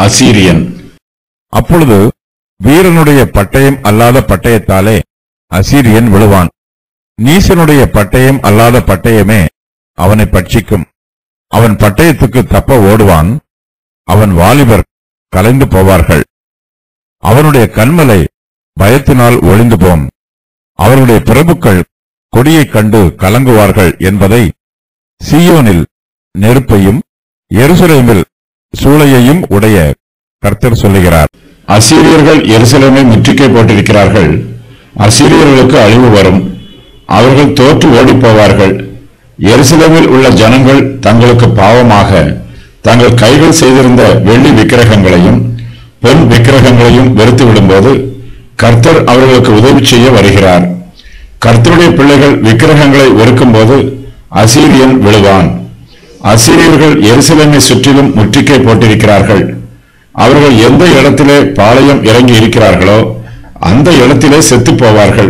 அசீரியன் அப்பொழுது வீரனுடைய பட்டயம் அல்லாத பட்டயத்தாலே அசீரியன் விழுவான் நீசனுடைய பட்டயம் அல்லாத பட்டயமே அவனை பட்சிக்கும் அவன் பட்டயத்துக்கு தப்ப ஓடுவான் அவன் வாலிபர் கலைந்து போவார்கள் அவனுடைய கண்மலை பயத்தினால் ஒளிந்து போம் அவருடைய பிரபுக்கள் கொடியைக் கண்டு கலங்குவார்கள் என்பதை சீயோனில் நெருப்பையும் எருசலேமில் சூளையையும் உடைய கர்த்தர் சொல்லுகிறார் அசீரியர்கள் எருசலேமை முற்றுகை போட்டிருக்கிறார்கள் அசீரியர்களுக்கு அழிவு வரும் அவர்கள் தோற்று ஓடிப் போவார்கள் எருசலேமில் உள்ள ஜனங்கள் தங்களுக்கு பாவமாக தங்கள் கைகள் செய்திருந்த வெள்ளி விக்கிரகங்களையும் பொன் விக்கிரகங்களையும் வெறுத்து விடும்போது கர்த்தர் அவர்களுக்கு உதவி செய்ய வருகிறார் கர்த்தருடைய பிள்ளைகள் விக்கிரகங்களை வெறுக்கும்போது அசீரியன் விழுவான் அசீரியர்கள் எருசலேமை சுற்றிலும் முற்றுகை போட்டிருக்கிறார்கள் அவர்கள் எந்த இடத்திலே பாளையம் இறங்கி இருக்கிறார்களோ அந்த இடத்திலே செத்து போவார்கள்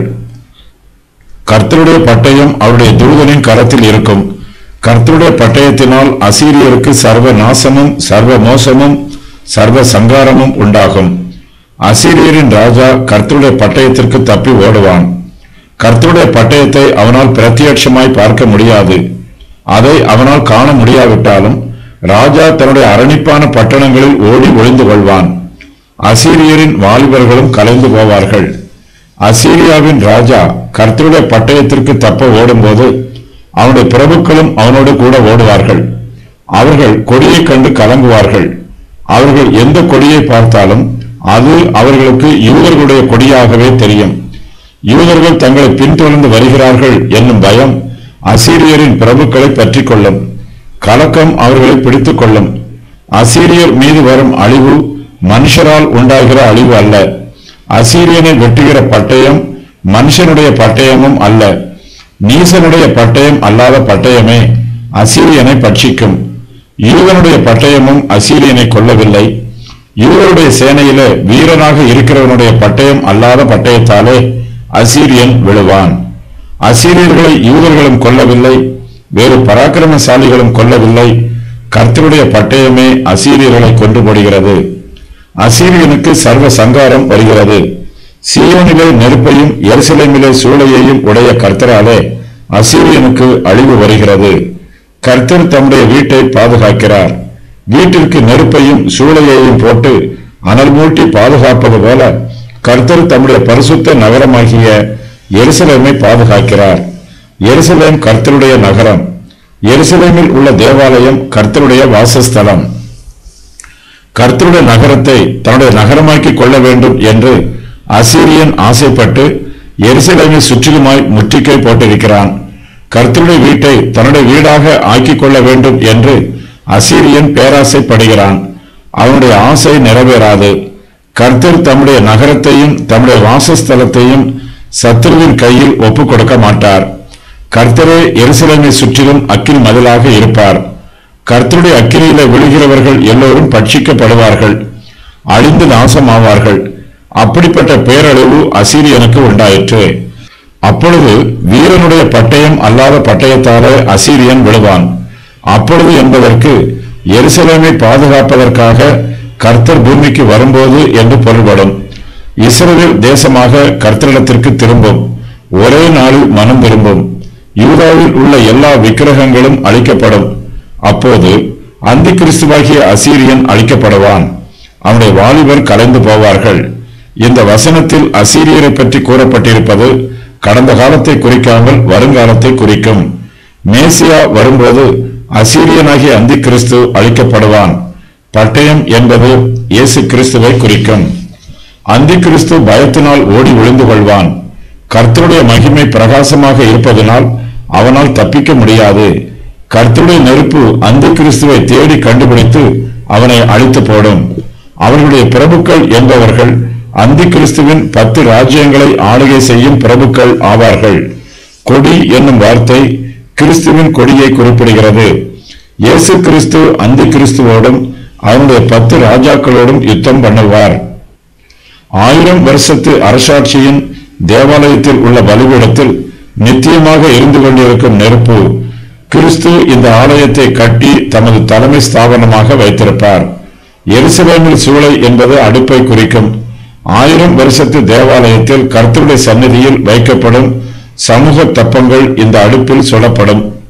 கர்த்தருடைய பட்டயம் அவருடைய தூதனின் கரத்தில் இருக்கும் கர்த்தருடைய பட்டயத்தினால் அசீரியருக்கு சர்வ நாசமும் சர்வ மோசமும் சர்வ சங்காரமும் உண்டாகும் அசீரியரின் ராஜா கர்த்தருடைய பட்டயத்திற்கு தப்பி ஓடுவான் கர்த்தருடைய பட்டயத்தை அவனால் பிரத்யட்சமாய் பார்க்க முடியாது அதை அவனால் காண முடியாவிட்டாலும் ராஜா தன்னுடைய அரணிப்பான பட்டணங்களில் ஓடி ஒளிந்து கொள்வான் அசீரியரின் வாலிபர்களும் கலைந்து போவார்கள் அசீரியாவின் ராஜா கர்த்தருடைய பட்டயத்திற்கு தப்ப ஓடும்போது அவனுடைய பிரபுக்களும் அவனோடு கூட ஓடுவார்கள் அவர்கள் கொடியைக் கண்டு கலங்குவார்கள் அவர்கள் எந்த கொடியை பார்த்தாலும் அது அவர்களுக்கு யூதர்களுடைய கொடியாகவே தெரியும் யூதர்கள் தங்களை பின்தொடர்ந்து வருகிறார்கள் என்னும் பயம் அசீரியரின் பிரபுக்களை பற்றிக் கொள்ளும் கலக்கம் அவர்களை பிடித்துக் கொள்ளும் அசீரியர் மீது வரும் அழிவு மனுஷரால் உண்டாகிற அழிவு அல்ல அசீரியனை வெட்டுகிற பட்டயம் மனுஷனுடைய பட்டயமும் அல்ல நீசனுடைய பட்டயம் அல்லாத பட்டயமே அசீரியனை பட்சிக்கும் யூதனுடைய பட்டயமும் அசீரியனை கொல்லவில்லை யூதருடைய சேனையில வீரனாக இருக்கிறவனுடைய பட்டயம் அல்லாத பட்டயத்தாலே அசீரியன் விழுவான் அசீரியர்களை யூதர்களும் கொல்லவில்லை வேறு பராக்கிரமசாலிகளும் கொல்லவில்லை கர்த்தருடைய பட்டயமே அசீரியர்களை கொண்டு போடுகிறது அசீரியனுக்கு சர்வ சங்காரம் வருகிறது சீயோனிலே நெருப்பையும் எருசலேமிலே சூளையையும் உடைய கர்த்தராலே அசீரியனுக்கு அழிவு வருகிறது கர்த்தர் தம்முடைய வீட்டை பாதுகாக்கிறார் வீட்டிற்கு நெருப்பையும் சூளையையும் போட்டு அனல் மூட்டி பாதுகாப்பது போல கர்த்தர் தம்முடைய பரிசுத்த நகரமாகிய எருசலேமை பாதுகாக்கிறார் எருசலேம் கர்த்தருடைய நகரம் எருசலேமில் உள்ள தேவாலயம் கர்த்தருடைய வாசஸ்தலம் கர்த்தருடைய நகரத்தை தன்னுடைய நகரமாக்கிக் கொள்ள வேண்டும் என்று அசீரியன் ஆசைப்பட்டு எருசலேமை சுற்றிலுமாய் முற்றுகை போட்டிருக்கிறான் கர்த்தருடைய வீட்டை தன்னுடைய வீடாக ஆக்கிக் கொள்ள வேண்டும் என்று அசீரியன் பேராசைப்படுகிறான் அவனுடைய ஆசை நிறைவேறாது கர்த்தர் தம்முடைய நகரத்தையும் தம்முடைய வாசஸ்தலத்தையும் சத்துருவின் கையில் ஒப்புக் கொடுக்க மாட்டார் கர்த்தரே எருசலேமை சுற்றிலும் அக்கினி மதிலாக இருப்பார் கர்த்தருடைய அக்கினியில விழுகிறவர்கள் எல்லோரும் பட்சிக்கப்படுவார்கள் அழிந்து நாசமாவார்கள் அப்படிப்பட்ட பேரழிவு அசீரியனுக்கு உண்டாயிற்று அப்பொழுது வீரனுடைய பட்டயம் அல்லாத பட்டயத்தாலே அசீரியன் விழுவான் அப்பொழுது என்பதற்கு எருசலேமை பாதுகாப்பதற்காக கர்த்தர் பூமிக்கு வரும்போது என்று பொருள்படும் இஸ்ரவேல் தேசமாக கர்த்தரிடத்திற்கு திரும்பும் ஒரே நாளில் மனம் திரும்பும் யூதாவில் உள்ள எல்லா விக்கிரகங்களும் அழிக்கப்படும் அப்போது அந்தி கிறிஸ்துவாகிய அசீரியன் அழிக்கப்படுவான் அவனுடைய வாலிபர் கலைந்து போவார்கள் இந்த வசனத்தில் அசீரியரை பற்றி கூறப்பட்டிருப்பது கடந்த காலத்தை குறிக்காமல் வருங்காலத்தை குறிக்கும் மேசியா வரும்போது அசீரியனாகிய அந்தி கிறிஸ்து அழிக்கப்படுவான் பட்டயம் என்பது இயேசு கிறிஸ்துவை குறிக்கும் அந்தி கிறிஸ்து பயத்தினால் ஓடி விழுந்து கொள்வான் கர்த்தருடைய மகிமை பிரகாசமாக இருப்பதனால் அவனால் தப்பிக்க முடியாது கர்த்தருடைய நெருப்பு அந்தி கிறிஸ்துவை தேடி கண்டுபிடித்து அவனை அழித்து போடும் அவர்களுடைய பிரபுக்கள் என்பவர்கள் அந்தி கிறிஸ்துவின் பத்து ராஜ்யங்களை ஆளுகை செய்யும் பிரபுக்கள் ஆவார்கள் கொடி என்னும் வார்த்தை கிறிஸ்துவின் கொடியை குறிப்பிடுகிறது இயேசு கிறிஸ்து அந்தி கிறிஸ்துவோடும் அவனுடைய பத்து ராஜாக்களோடும் யுத்தம் பண்ணுவார் ஆயிரம் வருஷத்து அரசாட்சியின் தேவாலயத்தில் உள்ள பலிபீடத்தில் நித்தியமாக இருந்து கொண்டிருக்கும் நெருப்பு கிறிஸ்து இந்த ஆலயத்தை கட்டி தமது தலைமை ஸ்தாபனமாக வைத்திருப்பார் எருசலேமில் சூளை என்பது அடுப்பை குறிக்கும் ஆயிரம் வருஷத்து தேவாலயத்தில் கர்த்தருடைய சந்நிதியில் வைக்கப்படும் சமூக தப்பங்கள் இந்த அடுப்பில் சுடப்படும்